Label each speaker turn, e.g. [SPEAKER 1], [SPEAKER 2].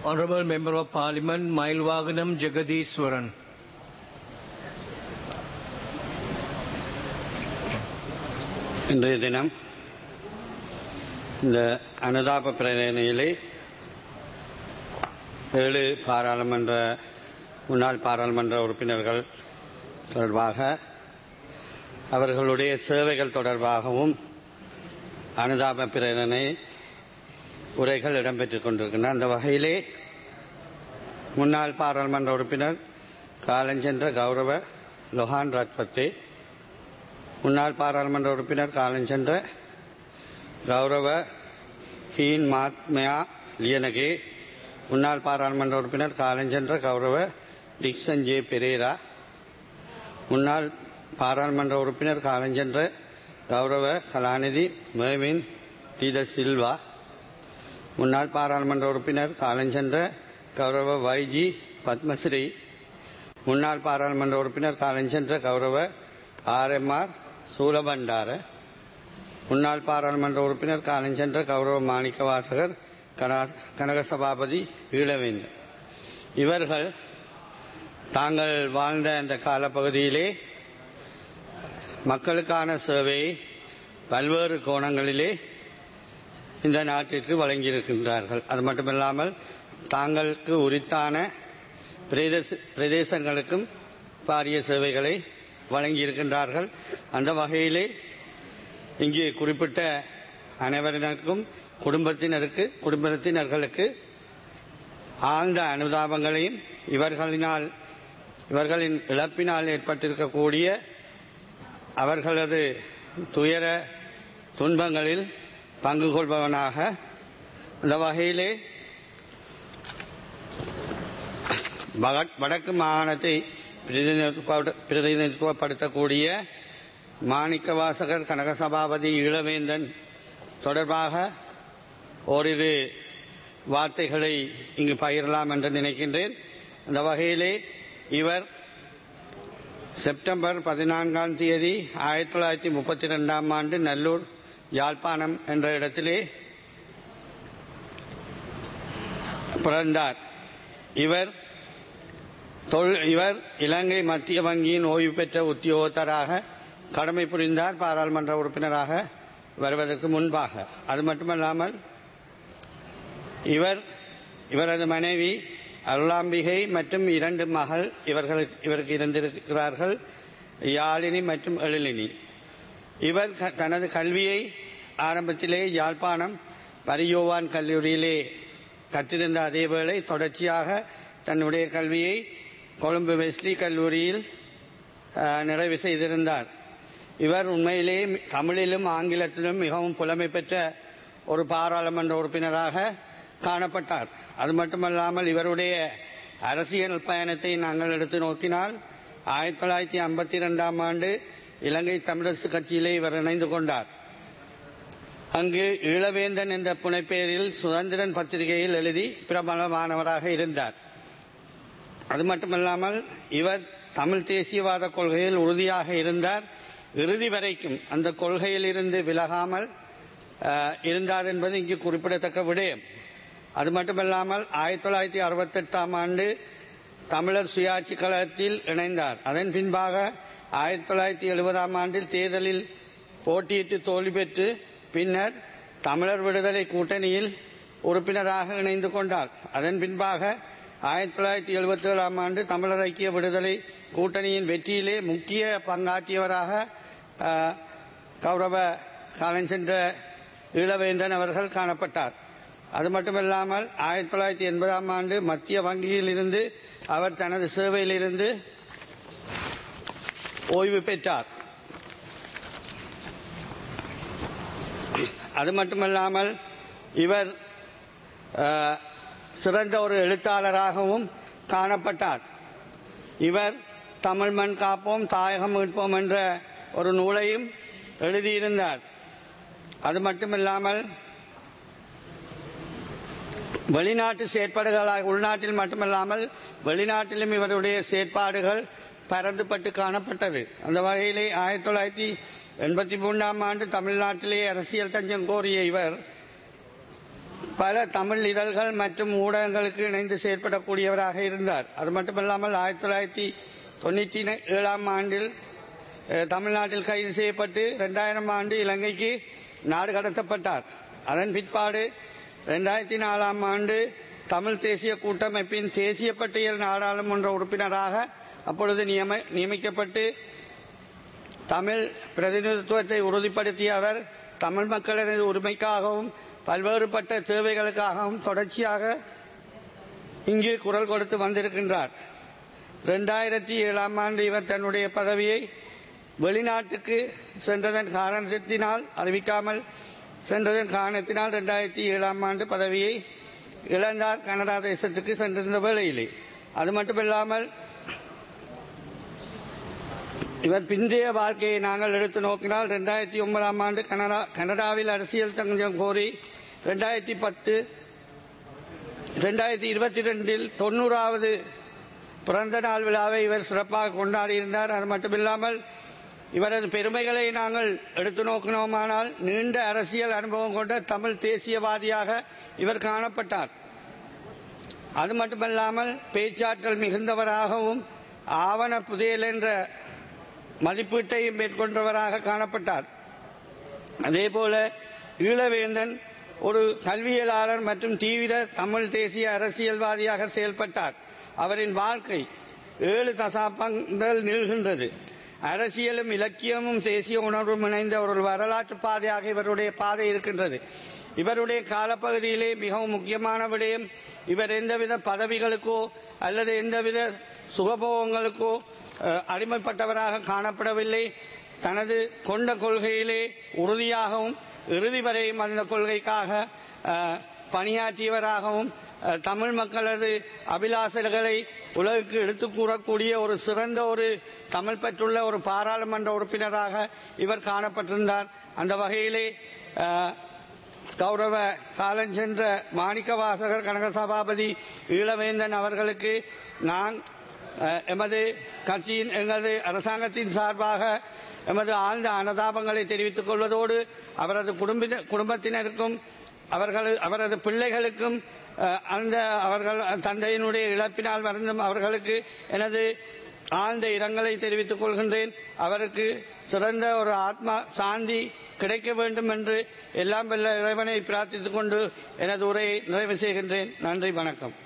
[SPEAKER 1] Honorable Member of Parliament, Mailwaganam Jagadiswaran.
[SPEAKER 2] இன்றைய தினம் இந்த அனுதாப பிரேரணையிலே ஏழு பாராளுமன்ற முன்னாள் பாராளுமன்ற உறுப்பினர்கள் தொடர்பாக அவர்களுடைய சேவைகள் தொடர்பாகவும் அனுதாப பிரேரணை உரைகள் இடம்பெற்றுக் கொண்டிருக்கின்றன அந்த வகையிலே முன்னாள் பாராளுமன்ற உறுப்பினர் காலஞ்சென்ற கௌரவ லொஹான் ரத்வத்தே முன்னாள் பாராளுமன்ற உறுப்பினர் காலஞ்சென்ற கௌரவ ஹீன் மாத்மயா லியனகே முன்னாள் பாராளுமன்ற உறுப்பினர் காலஞ்சென்ற கௌரவ டிக்சன் ஜே பெரேரா முன்னாள் பாராளுமன்ற உறுப்பினர் காலஞ்சென்ற கௌரவ கலாநிதி மேவின் டி த சில்வா முன்னாள் பாராளுமன்ற உறுப்பினர் காலஞ்சென்ற கௌரவ வைஜி பத்மஸ்ரீ முன்னாள் பாராளுமன்ற உறுப்பினர் காலஞ்சென்ற கௌரவ ஆர்எம்ஆர் சூலபண்டார முன்னாள் பாராளுமன்ற உறுப்பினர் காலஞ்சென்ற கௌரவ மாணிக்க வாசகர் கனா- கனக சபாபதி ஈழவேந்தர் இவர்கள் தாங்கள் வாழ்ந்த அந்த காலப்பகுதியிலே மக்களுக்கான சேவையை பல்வேறு கோணங்களிலே இந்த நாட்டிற்கு வழங்கியிருக்கின்றார்கள் அது மட்டுமில்லாமல் தாங்களுக்கு உரித்தான பிரதேச பிரதேசங்களுக்கும் பாரிய சேவைகளை வழங்கியிருக்கின்றார்கள் அந்த வகையிலே இங்கே குறிப்பிட்ட அனைவருக்கும் குடும்பத்தினருக்கு குடும்பத்தினர்களுக்கு ஆழ்ந்த அனுதாபங்களையும் இவர்களினால் இவர்களின் இழப்பினால் ஏற்பட்டிருக்கக்கூடிய அவர்களது துயர துன்பங்களில் பங்கு கொள்பவனாக அந்த வகையிலே வட- வடக்கு மாகாணத்தை பிரதிநிதித்துவ- பிரதிநிதித்துவப்படுத்தக்கூடிய மாணிக்க வாசகர் கனக சபாபதி ஈழவேந்தன் தொடர்பாக ஓரிரு வார்த்தைகளை இங்கு பகிரலாம் என்று நினைக்கின்றேன் அந்த வகையிலே இவர் செப்டம்பர் பதினான்காம் தேதி ஆயிரத்தி தொள்ளாயிரத்தி முப்பத்தி ரெண்டாம் ஆண்டு நல்லூர் யாழ்ப்பாணம் என்ற இடத்திலே பிறந்தார் இவர் தொழில் இவர் இலங்கை மத்திய வங்கியின் ஓய்வு பெற்ற உத்தியோகத்தராக கடமை புரிந்தார் பாராளுமன்ற உறுப்பினராக வருவதற்கு முன்பாக அது மட்டுமல்லாமல் இவர் இவரது மனைவி அருளாம்பிகை மற்றும் இரண்டு மகள் இவர்களுக்கு இவருக்கு இருந்திருக்கிறார்கள் யாழினி மற்றும் எழிலினி இவர் க- தனது கல்வியை ஆரம்பத்திலே யாழ்ப்பாணம் பரியோவான் கல்லூரியிலே கற்றிருந்த அதேவேளை தொடர்ச்சியாக தன்னுடைய கல்வியை கொழும்பு வெஸ்லி கல்லூரியில் அஹ், நிறைவு செய்திருந்தார் இவர் உண்மையிலே தமிழிலும் ஆங்கிலத்திலும் மிகவும் புலமை பெற்ற ஒரு பாராளுமன்ற உறுப்பினராக காணப்பட்டார் அது மட்டுமல்லாமல் இவருடைய அரசியல் பயணத்தை நாங்கள் எடுத்து நோக்கினால் ஆயிரத்தி தொள்ளாயிரத்தி ஐம்பத்தி இரண்டாம் ஆண்டு இலங்கை தமிழரசு கட்சியிலே இவர் இணைந்து கொண்டார் அங்கு ஈழவேந்தன் என்ற புனைப்பெயரில் சுதந்திரன் பத்திரிகையில் எழுதி பிரபலமானவராக இருந்தார் அது மட்டுமல்லாமல் இவர் தமிழ் தேசியவாத கொள்கையில் உறுதியாக இருந்தார் இறுதி வரைக்கும் அந்த கொள்கையில் இருந்து விலகாமல் அஹ், இருந்தார் என்பது இங்கு குறிப்பிடத்தக்க விடயம் அது மட்டுமல்லாமல் ஆயிரத்தி தொள்ளாயிரத்தி அறுபத்தெட்டாம் ஆண்டு தமிழர் சுயாட்சி கழகத்தில் இணைந்தார் அதன் பின்பாக ஆயிரத்தி தொள்ளாயிரத்தி எழுபதாம் ஆண்டில் தேர்தலில் போட்டியிட்டு தோல்வி பெற்று பின்னர் தமிழர் விடுதலை கூட்டணியில் உறுப்பினராக இணைந்து கொண்டார் அதன் பின்பாக ஆயிரத்தி தொள்ளாயிரத்தி எழுபத்தி ஏழாம் ஆண்டு தமிழர் ஐக்கிய விடுதலை கூட்டணியின் வெற்றியிலே முக்கிய பங்காற்றியவராக அஹ், கௌரவ காலஞ்சென்ற ஈழவேந்தன் அவர்கள் காணப்பட்டார் அது மட்டுமல்லாமல் ஆயிரத்தி தொள்ளாயிரத்தி எண்பதாம் ஆண்டு மத்திய வங்கியில் இருந்து அவர் தனது சேவையிலிருந்து ஓய்வு பெற்றார் அது மட்டுமல்லாமல் இவர் அஹ், சிறந்த ஒரு எழுத்தாளராகவும் காணப்பட்டார் இவர் தமிழ் மண் காப்போம் தாயகம் மீட்போம் என்ற ஒரு நூலையும் எழுதியிருந்தார் அது மட்டுமில்லாமல் வெளிநாட்டு செயற்பாடுகளாக உள்நாட்டில் மட்டுமல்லாமல் வெளிநாட்டிலும் இவருடைய செயற்பாடுகள் பரந்துபட்டு காணப்பட்டது அந்த வகையிலே ஆயிரத்தி தொள்ளாயிரத்தி எண்பத்தி மூன்றாம் ஆண்டு தமிழ்நாட்டிலே அரசியல் தஞ்சம் கோரிய இவர் பல தமிழ் இதழ்கள் மற்றும் ஊடகங்களுக்கு இணைந்து செயற்படக்கூடியவராக இருந்தார் அது மட்டுமல்லாமல் ஆயிரத்தி தொள்ளாயிரத்தி தொண்ணூற்றி ஏழாம் ஆண்டில் அஹ், தமிழ்நாட்டில் கைது செய்யப்பட்டு ரெண்டாயிரம் ஆண்டு இலங்கைக்கு நாடு கடத்தப்பட்டார் அதன் பிற்பாடு ரெண்டாயிரத்தி நாலாம் ஆண்டு தமிழ் தேசிய கூட்டமைப்பின் தேசிய பட்டியல் நாடாளுமன்ற உறுப்பினராக அப்பொழுது நியம நியமிக்கப்பட்டு தமிழ் பிரதிநிதித்துவத்தை உறுதிப்படுத்திய அவர் தமிழ் மக்களின் உரிமைக்காகவும் பல்வேறுபட்ட தேவைகளுக்காகவும் தொடர்ச்சியாக இங்கு குரல் கொடுத்து வந்திருக்கின்றார் ரெண்டாயிரத்தி ஏழாம் ஆண்டு இவர் தன்னுடைய பதவியை வெளிநாட்டுக்கு சென்றதன் காரணத்தினால் அறிவிக்காமல் சென்றதன் காரணத்தினால் ரெண்டாயிரத்தி ஏழாம் ஆண்டு பதவியை இழந்தார் கனடா தேசத்துக்கு சென்றிருந்த வேளையிலே அது மட்டுமில்லாமல் இவர் பிந்தைய வாழ்க்கையை நாங்கள் எடுத்து நோக்கினால் ரெண்டாயிரத்தி ஒன்பதாம் ஆண்டு கனடா கனடாவில் அரசியல் தஞ்சம் கோரி ரெண்டாயிரத்தி பத்து ரெண்டாயிரத்தி இருபத்தி ரெண்டில் தொண்ணூறாவது பிறந்த நாள் விழாவை இவர் சிறப்பாக கொண்டாடியிருந்தார் அது மட்டுமில்லாமல் இவரது பெருமைகளை நாங்கள் எடுத்து நோக்கினோமானால் நீண்ட அரசியல் அனுபவம் கொண்ட தமிழ் தேசியவாதியாக இவர் காணப்பட்டார் அது மட்டுமல்லாமல் பேச்சாற்றல் மிகுந்தவராகவும் ஆவண புதையல் என்ற மதிப்பீட்டை மேற்கொண்டவராக காணப்பட்டார் அதேபோல ஈழவேந்தன் ஒரு கல்வியலாளர் மற்றும் தீவிர தமிழ் தேசிய அரசியல்வாதியாக செயல்பட்டார் அவரின் வாழ்க்கை ஏழு தசாப்தங்கள் நீள்கின்றது அரசியலும் இலக்கியமும் தேசிய உணர்வும் இணைந்த ஒரு வரலாற்று பாதையாக இவருடைய பாதை இருக்கின்றது இவருடைய காலப்பகுதியிலே மிகவும் முக்கியமான விடயம் இவர் எந்தவித பதவிகளுக்கோ அல்லது எந்தவித சுகபோகங்களுக்கோ அஹ், அடிமைப்பட்டவராக காணப்படவில்லை தனது கொண்ட கொள்கையிலே உறுதியாகவும் இறுதி வரையும் அந்த கொள்கைக்காக அஹ், பணியாற்றியவராகவும் அஹ், தமிழ் மக்களது அபிலாசல்களை உலகுக்கு எடுத்துக் கூறக்கூடிய ஒரு சிறந்த ஒரு தமிழ் பெற்றுள்ள ஒரு பாராளுமன்ற உறுப்பினராக இவர் காணப்பட்டிருந்தார் அந்த வகையிலே அஹ், கௌரவ காலஞ்சென்ற மாணிக்கவாசகர் கனக சபாபதி ஈழவேந்தன் அவர்களுக்கு நான் அஹ், எமது கட்சியின் எமது அரசாங்கத்தின் சார்பாக எமது ஆழ்ந்த அனுதாபங்களை தெரிவித்துக் கொள்வதோடு அவரது குடும்ப குடும்பத்தினருக்கும் அவர்கள் அவரது பிள்ளைகளுக்கும் அஹ், அந்த அவர்கள் தந்தையினுடைய இழப்பினால் வருந்தும் அவர்களுக்கு எனது ஆழ்ந்த இரங்கலை தெரிவித்துக் கொள்கின்றேன் அவருக்கு சிறந்த ஒரு ஆத்மா சாந்தி கிடைக்க வேண்டும் என்று எல்லாம் வல்ல இறைவனை பிரார்த்தித்துக் கொண்டு எனது உரையை நிறைவு செய்கின்றேன் நன்றி வணக்கம்